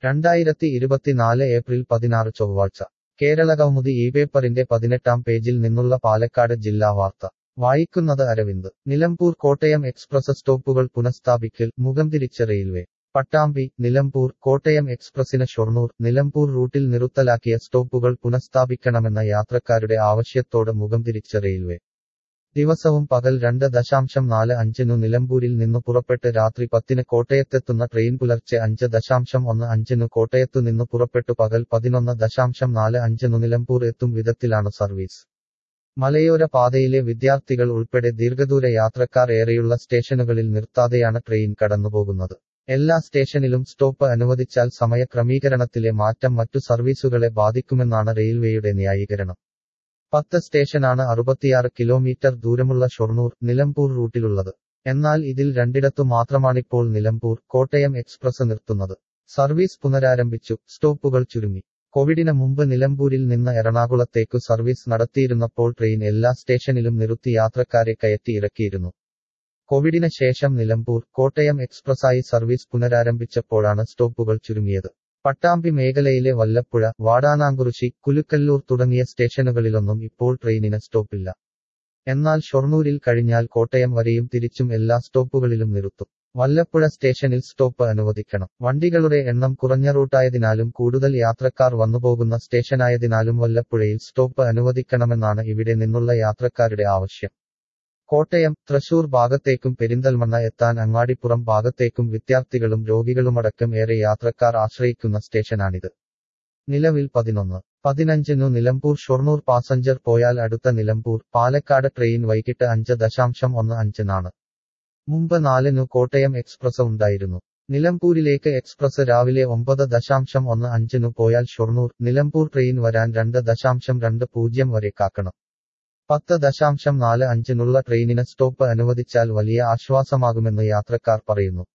രണ്ടായിരത്തി ഇരുപത്തിനാല് ഏപ്രിൽ പതിനാറ് ചൊവ്വാഴ്ച കേരളകൗമുദി ഈ പേപ്പറിന്റെ പതിനെട്ടാം പേജിൽ നിന്നുള്ള പാലക്കാട് ജില്ലാ വാർത്ത വായിക്കുന്നത് അരവിന്ദ് നിലമ്പൂർ കോട്ടയം എക്സ്പ്രസ് സ്റ്റോപ്പുകൾ പുനഃസ്ഥാപിക്കൽ മുഖം തിരിച്ച റെയിൽവേ പട്ടാമ്പി നിലമ്പൂർ കോട്ടയം എക്സ്പ്രസിന് ഷൊർണൂർ നിലമ്പൂർ റൂട്ടിൽ നിറുത്തലാക്കിയ സ്റ്റോപ്പുകൾ പുനഃസ്ഥാപിക്കണമെന്ന യാത്രക്കാരുടെ ആവശ്യത്തോട് മുഖം തിരിച്ച റെയിൽവേ ദിവസവും പകൽ രണ്ട് ദശാംശം നാല് അഞ്ചിനു നിലമ്പൂരിൽ നിന്നു പുറപ്പെട്ട് രാത്രി പത്തിന് കോട്ടയത്തെത്തുന്ന ട്രെയിൻ പുലർച്ചെ അഞ്ച് ദശാംശം ഒന്ന് അഞ്ചിനു കോട്ടയത്തു നിന്നു പുറപ്പെട്ടു പകൽ പതിനൊന്ന് ദശാംശം നാല് അഞ്ചിനു നിലമ്പൂർ എത്തും വിധത്തിലാണ് സർവീസ് മലയോര പാതയിലെ വിദ്യാർത്ഥികൾ ഉൾപ്പെടെ ദീർഘദൂര യാത്രക്കാർ ഏറെയുള്ള സ്റ്റേഷനുകളിൽ നിർത്താതെയാണ് ട്രെയിൻ കടന്നുപോകുന്നത് എല്ലാ സ്റ്റേഷനിലും സ്റ്റോപ്പ് അനുവദിച്ചാൽ സമയക്രമീകരണത്തിലെ മാറ്റം മറ്റു സർവീസുകളെ ബാധിക്കുമെന്നാണ് റെയിൽവേയുടെ ന്യായീകരണം പത്ത് സ്റ്റേഷനാണ് അറുപത്തിയാറ് കിലോമീറ്റർ ദൂരമുള്ള ഷൊർണൂർ നിലമ്പൂർ റൂട്ടിലുള്ളത് എന്നാൽ ഇതിൽ രണ്ടിടത്തു മാത്രമാണിപ്പോൾ നിലമ്പൂർ കോട്ടയം എക്സ്പ്രസ് നിർത്തുന്നത് സർവീസ് പുനരാരംഭിച്ചു സ്റ്റോപ്പുകൾ ചുരുങ്ങി കോവിഡിന് മുമ്പ് നിലമ്പൂരിൽ നിന്ന് എറണാകുളത്തേക്കു സർവീസ് നടത്തിയിരുന്നപ്പോൾ ട്രെയിൻ എല്ലാ സ്റ്റേഷനിലും നിർത്തി യാത്രക്കാരെ കയറ്റി ഇറക്കിയിരുന്നു കോവിഡിന് ശേഷം നിലമ്പൂർ കോട്ടയം എക്സ്പ്രസായി സർവീസ് പുനരാരംഭിച്ചപ്പോഴാണ് സ്റ്റോപ്പുകൾ ചുരുങ്ങിയത് പട്ടാമ്പി മേഖലയിലെ വല്ലപ്പുഴ വാടാനാങ്കുറിശി കുലുക്കല്ലൂർ തുടങ്ങിയ സ്റ്റേഷനുകളിലൊന്നും ഇപ്പോൾ ട്രെയിനിന് സ്റ്റോപ്പില്ല എന്നാൽ ഷൊർണൂരിൽ കഴിഞ്ഞാൽ കോട്ടയം വരെയും തിരിച്ചും എല്ലാ സ്റ്റോപ്പുകളിലും നിർത്തും വല്ലപ്പുഴ സ്റ്റേഷനിൽ സ്റ്റോപ്പ് അനുവദിക്കണം വണ്ടികളുടെ എണ്ണം കുറഞ്ഞ റൂട്ടായതിനാലും കൂടുതൽ യാത്രക്കാർ വന്നുപോകുന്ന സ്റ്റേഷനായതിനാലും വല്ലപ്പുഴയിൽ സ്റ്റോപ്പ് അനുവദിക്കണമെന്നാണ് ഇവിടെ നിന്നുള്ള യാത്രക്കാരുടെ ആവശ്യം കോട്ടയം തൃശൂർ ഭാഗത്തേക്കും പെരിന്തൽമണ്ണ എത്താൻ അങ്ങാടിപ്പുറം ഭാഗത്തേക്കും വിദ്യാർത്ഥികളും രോഗികളുമടക്കം ഏറെ യാത്രക്കാർ ആശ്രയിക്കുന്ന സ്റ്റേഷനാണിത് നിലവിൽ പതിനൊന്ന് പതിനഞ്ചിനു നിലമ്പൂർ ഷൊർണൂർ പാസഞ്ചർ പോയാൽ അടുത്ത നിലമ്പൂർ പാലക്കാട് ട്രെയിൻ വൈകിട്ട് അഞ്ച് ദശാംശം ഒന്ന് അഞ്ചിനാണ് മുമ്പ് നാലിനു കോട്ടയം എക്സ്പ്രസ് ഉണ്ടായിരുന്നു നിലമ്പൂരിലേക്ക് എക്സ്പ്രസ് രാവിലെ ഒമ്പത് ദശാംശം ഒന്ന് അഞ്ചിനു പോയാൽ ഷൊർണൂർ നിലമ്പൂർ ട്രെയിൻ വരാൻ രണ്ട് ദശാംശം രണ്ട് പൂജ്യം വരെ കാക്കണം പത്ത് ദശാംശം നാല് അഞ്ചിനുള്ള ട്രെയിനിന് സ്റ്റോപ്പ് അനുവദിച്ചാൽ വലിയ ആശ്വാസമാകുമെന്ന് യാത്രക്കാർ പറയുന്നു